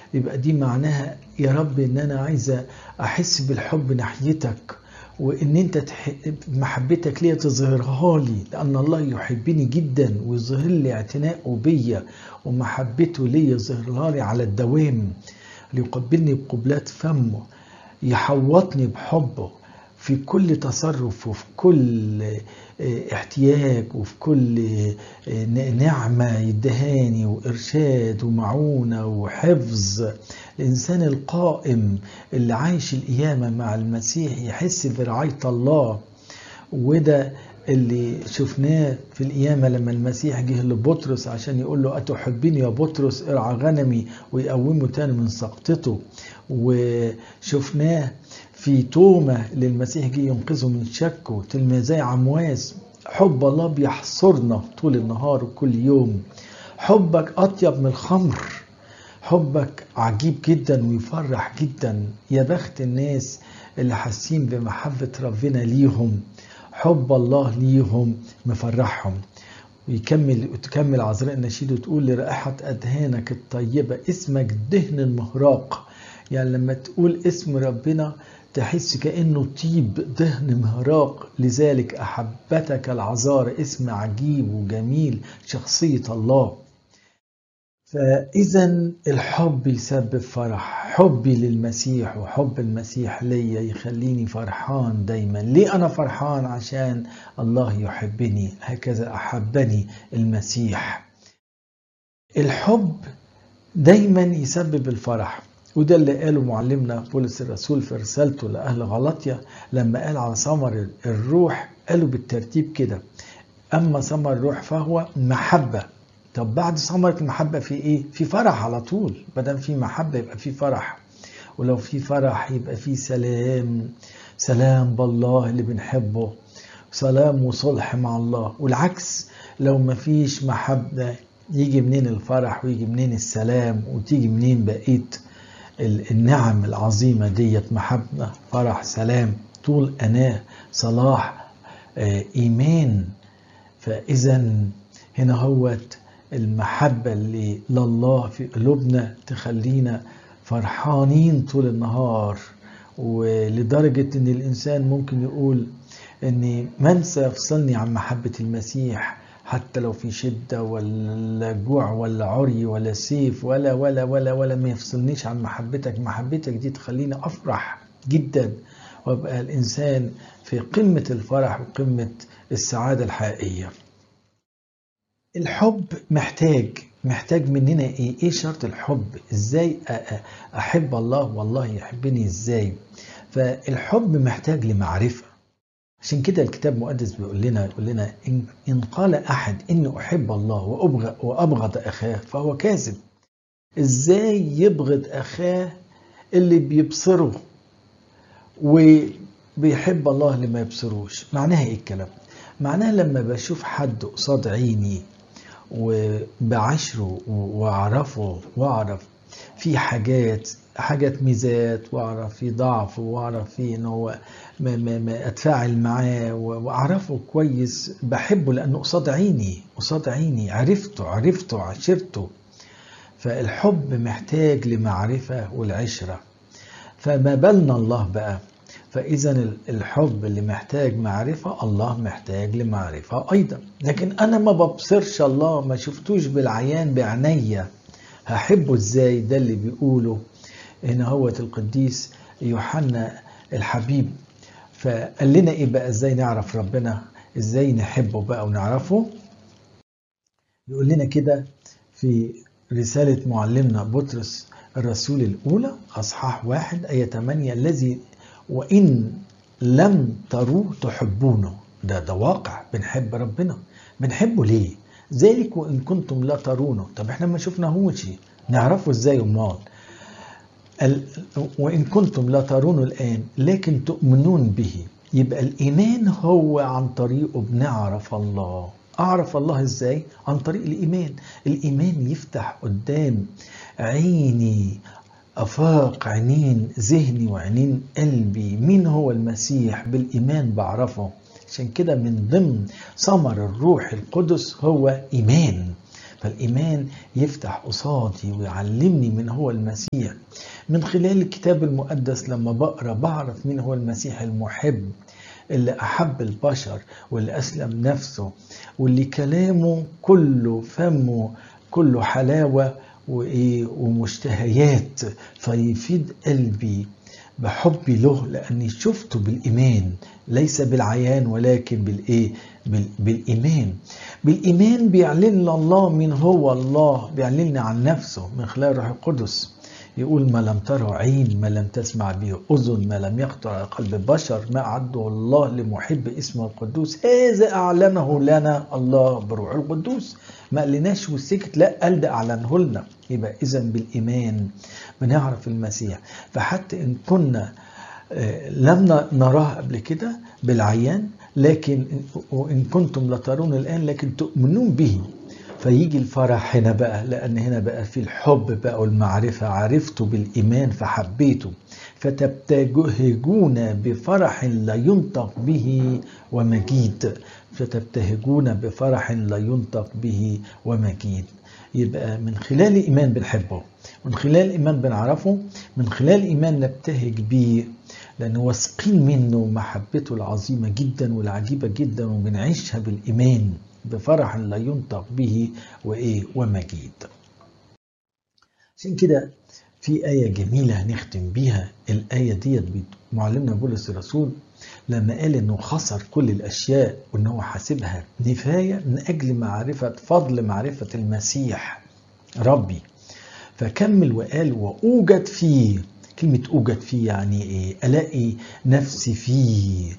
يبقى دي معناها يا رب ان انا عايزه احس بالحب ناحيتك وان انت تح... محبتك ليا تظهرها لي لان الله يحبني جدا ويظهر لي اعتناءه بيا ومحبته ليا يظهرها لي على الدوام ليقبلني بقبلات فمه يحوطني بحبه في كل تصرف وفي كل احتياج وفي كل نعمة يدهاني وإرشاد ومعونة وحفظ الإنسان القائم اللي عايش القيامة مع المسيح يحس برعاية الله وده اللي شفناه في القيامة لما المسيح جه لبطرس عشان يقول له أتحبني يا بطرس ارعى غنمي ويقومه تاني من سقطته وشفناه في تومة اللي المسيح جه ينقذه من شكه تلميذي عمواس حب الله بيحصرنا طول النهار وكل يوم حبك أطيب من الخمر حبك عجيب جدا ويفرح جدا يا بخت الناس اللي حاسين بمحبة ربنا ليهم حب الله ليهم مفرحهم ويكمل وتكمل عذراء النشيد وتقول لرائحة أدهانك الطيبة اسمك دهن المهراق يعني لما تقول اسم ربنا تحس كأنه طيب دهن مهراق لذلك أحبتك العذار اسم عجيب وجميل شخصية الله فإذا الحب يسبب فرح حبي للمسيح وحب المسيح ليا يخليني فرحان دايما ليه أنا فرحان عشان الله يحبني هكذا أحبني المسيح الحب دايما يسبب الفرح وده اللي قاله معلمنا بولس الرسول في رسالته لأهل غلطية لما قال على ثمر الروح قالوا بالترتيب كده أما ثمر الروح فهو محبة طب بعد ثمرة المحبة في إيه؟ في فرح على طول ما دام في محبة يبقى في فرح ولو في فرح يبقى في سلام سلام بالله اللي بنحبه سلام وصلح مع الله والعكس لو ما فيش محبة يجي منين الفرح ويجي منين السلام وتيجي منين بقيت النعم العظيمة ديت محبة فرح سلام طول أناة صلاح إيمان فإذا هنا هوت المحبة اللي لله في قلوبنا تخلينا فرحانين طول النهار ولدرجة ان الانسان ممكن يقول ان من سيفصلني عن محبة المسيح حتى لو في شدة ولا جوع ولا عري ولا سيف ولا ولا ولا ولا ما يفصلنيش عن محبتك محبتك دي تخليني أفرح جدا وابقى الإنسان في قمة الفرح وقمة السعادة الحقيقية الحب محتاج محتاج مننا ايه ايه شرط الحب ازاي احب الله والله يحبني ازاي فالحب محتاج لمعرفه عشان كده الكتاب المقدس بيقول لنا يقول لنا إن, إن قال أحد إني أحب الله وأبغض, وأبغض أخاه فهو كاذب إزاي يبغض أخاه اللي بيبصره وبيحب الله اللي ما يبصروش معناها إيه الكلام معناها لما بشوف حد قصاد عيني وبعشره واعرفه واعرف في حاجات حاجات ميزات واعرف في ضعف واعرف في ان هو ما ما ما اتفاعل معاه واعرفه كويس بحبه لانه قصاد عيني قصاد عيني عرفته عرفته عشرته فالحب محتاج لمعرفه والعشره فما بالنا الله بقى فاذا الحب اللي محتاج معرفه الله محتاج لمعرفه ايضا لكن انا ما ببصرش الله ما شفتوش بالعيان بعينيا هحبه ازاي ده اللي بيقوله هنا هو القديس يوحنا الحبيب فقال لنا ايه بقى ازاي نعرف ربنا ازاي نحبه بقى ونعرفه يقول لنا كده في رسالة معلمنا بطرس الرسول الأولى أصحاح واحد آية 8 الذي وإن لم تروه تحبونه ده ده واقع بنحب ربنا بنحبه ليه ذلك وإن كنتم لا ترونه طب احنا ما شفناهوش نعرفه ازاي امال وإن كنتم لا ترونه الآن لكن تؤمنون به يبقى الإيمان هو عن طريقه بنعرف الله أعرف الله إزاي؟ عن طريق الإيمان الإيمان يفتح قدام عيني أفاق عينين ذهني وعينين قلبي مين هو المسيح بالإيمان بعرفه عشان كده من ضمن ثمر الروح القدس هو إيمان فالإيمان يفتح قصادي ويعلمني من هو المسيح من خلال الكتاب المقدس لما بقرأ بعرف مين هو المسيح المحب اللي أحب البشر واللي أسلم نفسه واللي كلامه كله فمه كله حلاوة وإيه ومشتهيات فيفيد قلبي بحبي له لأني شفته بالإيمان ليس بالعيان ولكن بالإيه بالإيمان بالإيمان بيعلن الله من هو الله بيعلن عن نفسه من خلال الروح القدس يقول ما لم تره عين ما لم تسمع به أذن ما لم يخطر على قلب بشر ما أعده الله لمحب اسمه القدوس هذا أعلنه لنا الله بروح القدوس ما قالناش والسكت لا قال ده أعلنه لنا يبقى إذا بالإيمان بنعرف المسيح فحتى إن كنا لم نراه قبل كده بالعيان لكن وإن كنتم لترون الآن لكن تؤمنون به فيجي الفرح هنا بقى لأن هنا بقى في الحب بقى والمعرفة عرفته بالإيمان فحبيته فتبتهجون بفرح لا ينطق به ومجيد فتبتهجون بفرح لا ينطق به ومجيد يبقى من خلال الإيمان بنحبه من خلال الإيمان بنعرفه من خلال الإيمان نبتهج بيه لأن واثقين منه محبته العظيمة جدا والعجيبة جدا وبنعيشها بالإيمان بفرح لا ينطق به وإيه ومجيد عشان كده في آية جميلة هنختم بيها الآية ديت معلمنا بولس الرسول لما قال انه خسر كل الاشياء وانه حاسبها نفايه من اجل معرفه فضل معرفه المسيح ربي فكمل وقال واوجد فيه كلمة أوجد فيه يعني إيه؟ ألاقي نفسي فيه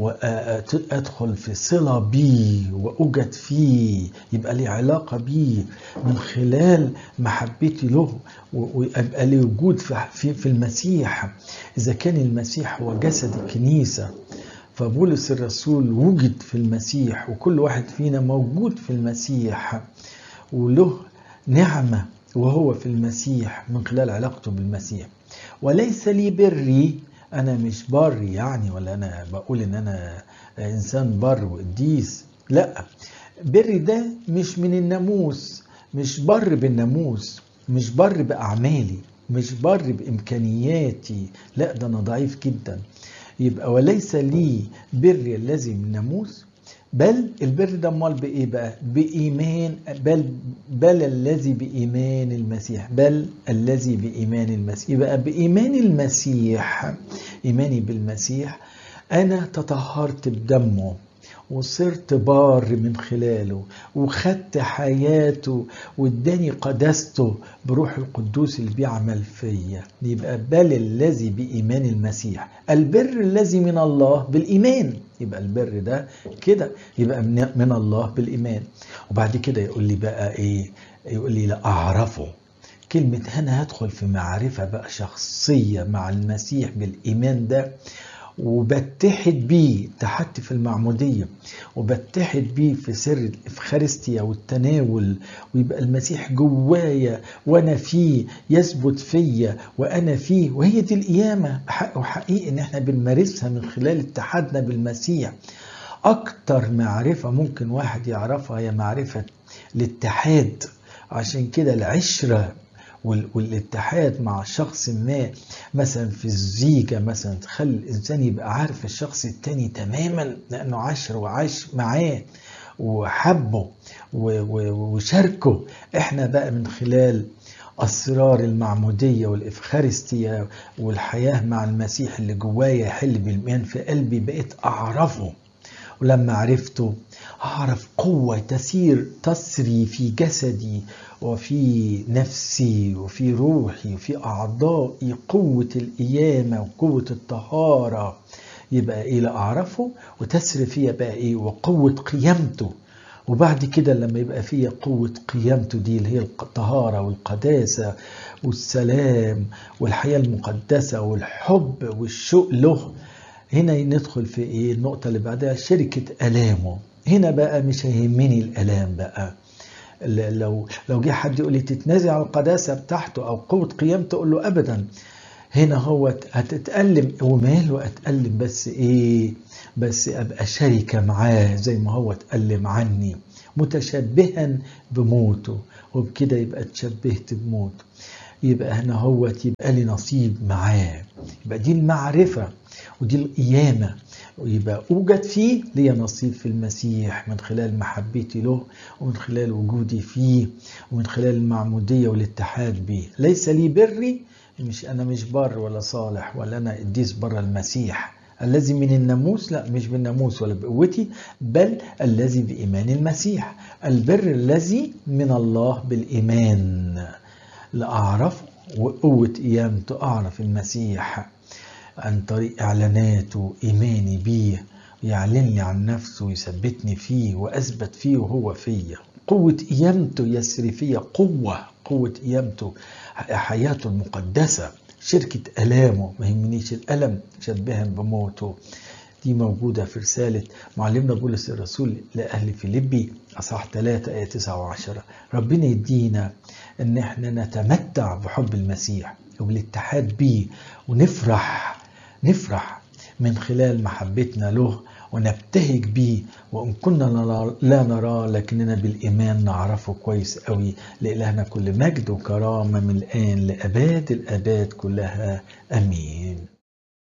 وأدخل في صلة بيه وأوجد فيه يبقى لي علاقة بيه من خلال محبتي له ويبقى لي وجود في, في المسيح إذا كان المسيح هو جسد الكنيسة فبولس الرسول وجد في المسيح وكل واحد فينا موجود في المسيح وله نعمة وهو في المسيح من خلال علاقته بالمسيح وليس لي بري انا مش بر يعني ولا انا بقول ان انا انسان بر وقديس لا بري ده مش من الناموس مش بر بالناموس مش بر باعمالي مش بر بامكانياتي لا ده انا ضعيف جدا يبقى وليس لي بر الذي من الناموس بل البر ده امال بايه بقى؟ بايمان بل بل الذي بايمان المسيح بل الذي بايمان المسيح يبقى بايمان المسيح ايماني بالمسيح انا تطهرت بدمه وصرت بار من خلاله وخدت حياته واداني قداسته بروح القدوس اللي بيعمل فيا يبقى بل الذي بإيمان المسيح البر الذي من الله بالإيمان يبقى البر ده كده يبقى من الله بالإيمان وبعد كده يقول لي بقى إيه يقول لي لا أعرفه كلمة هنا هدخل في معرفة بقى شخصية مع المسيح بالإيمان ده وبتحد بيه اتحدت في المعمودية وبتحد بيه في سر الإفخارستيا والتناول ويبقى المسيح جوايا وأنا فيه يثبت فيا وأنا فيه وهي دي القيامة حق وحقيقي إن احنا بنمارسها من خلال اتحادنا بالمسيح أكتر معرفة ممكن واحد يعرفها هي معرفة الاتحاد عشان كده العشرة والاتحاد مع شخص ما مثلا في الزيجة مثلا تخلي الإنسان يبقى عارف الشخص التاني تماما لأنه عاشر وعاش معاه وحبه وشاركه احنا بقى من خلال أسرار المعمودية والإفخارستية والحياة مع المسيح اللي جوايا يحل بالإيمان في قلبي بقيت أعرفه ولما عرفته أعرف قوة تسير تسري في جسدي وفي نفسي وفي روحي وفي أعضائي قوة القيامة وقوة الطهارة يبقى إيه لا أعرفه وتسري فيا بقى إيه وقوة قيامته وبعد كده لما يبقى فيا قوة قيامته دي اللي هي الطهارة والقداسة والسلام والحياة المقدسة والحب والشوق له هنا ندخل في ايه النقطة اللي بعدها شركة ألامه هنا بقى مش هيهمني الألام بقى لو لو جه حد يقول لي تتنازع عن القداسة بتاعته أو قوة قيامته أقول له أبدا هنا هو هتتألم وماله أتألم بس إيه بس أبقى شركة معاه زي ما هو اتألم عني متشبها بموته وبكده يبقى اتشبهت بموته يبقى هنا هو يبقى لي نصيب معاه يبقى دي المعرفة ودي القيامة ويبقى أوجد فيه لي نصيب في المسيح من خلال محبتي له ومن خلال وجودي فيه ومن خلال المعمودية والاتحاد به ليس لي بري مش أنا مش بر ولا صالح ولا أنا قديس بر المسيح الذي من الناموس لا مش بالناموس ولا بقوتي بل الذي بإيمان المسيح البر الذي من الله بالإيمان لأعرفه وقوة قيامته أعرف المسيح عن طريق إعلاناته إيماني بيه يعلن لي عن نفسه ويثبتني فيه وأثبت فيه وهو فيا قوة قيامته يسري فيا قوة قوة قيامته حياته المقدسة شركة ألامه ما يهمنيش الألم شبها بموته دي موجودة في رسالة معلمنا بولس الرسول لأهل فيليبي أصحاح 3 آية 9 و10 ربنا يدينا إن احنا نتمتع بحب المسيح وبالاتحاد بيه ونفرح نفرح من خلال محبتنا له ونبتهج بيه وإن كنا لا نراه لكننا بالإيمان نعرفه كويس قوي لإلهنا كل مجد وكرامة من الآن لأباد الآباد كلها أمين